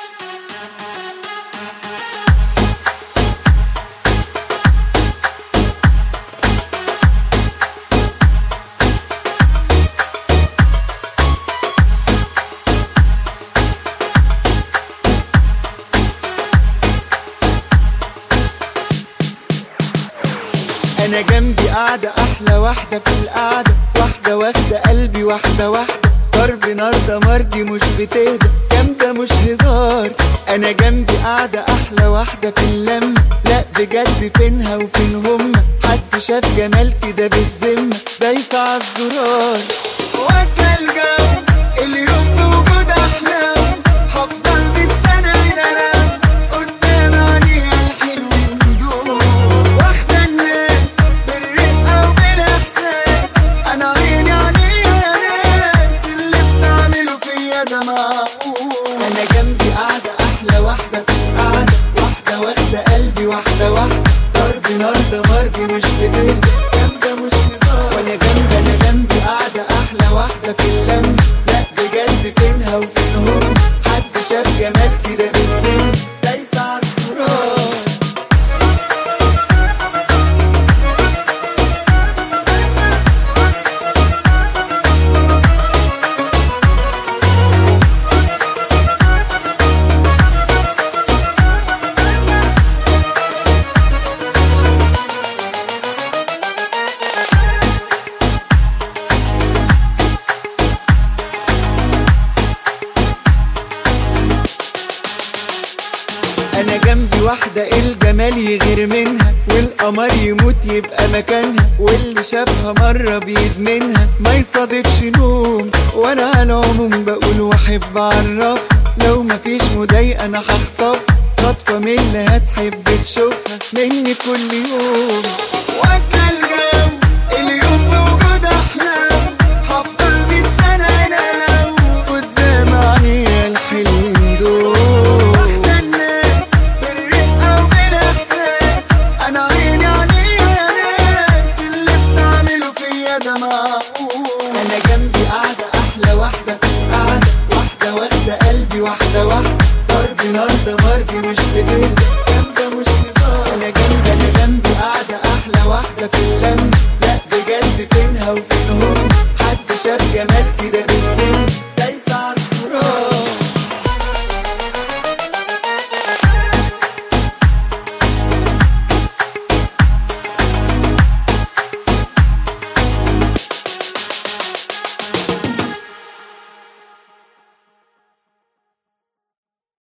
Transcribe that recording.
انا جنبي قاعدة احلى واحدة في القعدة واحدة واخدة قلبي واحدة واحدة ضرب نار دمار دي مش بتهدى جامدة مش هزار انا جنبي قاعدة احلى واحدة في اللمة لا بجد فينها وفين هما حد شاف جمال كده بالذمة دايسة عالزرار واكل جو اليوم بوجود احلام هفضل مية سنة هنا انام قدام عينيها الحلوين دول واخدة الناس بالرقة وبالاحساس انا عيني عليها يا ناس اللي بتعمله فيا ده معقول انا جنبي قاعدة احلى واحدة في القعدة واحدة واخدة قلبي واحدة واحدة ضرب نار دمار دي مش بتهدى جامدة مش هزار وانا جنبي انا جنبي قاعدة احلى واحدة في اللمة لا بجد فينها وفين هم حد شاف جمال كده بالسن دايسة عالزرار انا جنبي واحدة الجمال يغير منها والقمر يموت يبقى مكانها واللي شافها مرة بيدمنها ما يصادفش نوم وانا على العموم بقول واحب اعرفها لو مفيش مضايقة انا هخطفها خطفة من اللي هتحب تشوفها مني كل يوم واكل جو اليوم بوجود احلام هفضل مية سنة انام قدام عينيها الحلوين دول واخدة الناس بالرقة وبالاحساس انا عيني عليها يا ناس اللي بتعمله فيا ده معقول انا جنبي قاعدة احلى واحدة في القعدة واحدة واخدة قلبي واحدة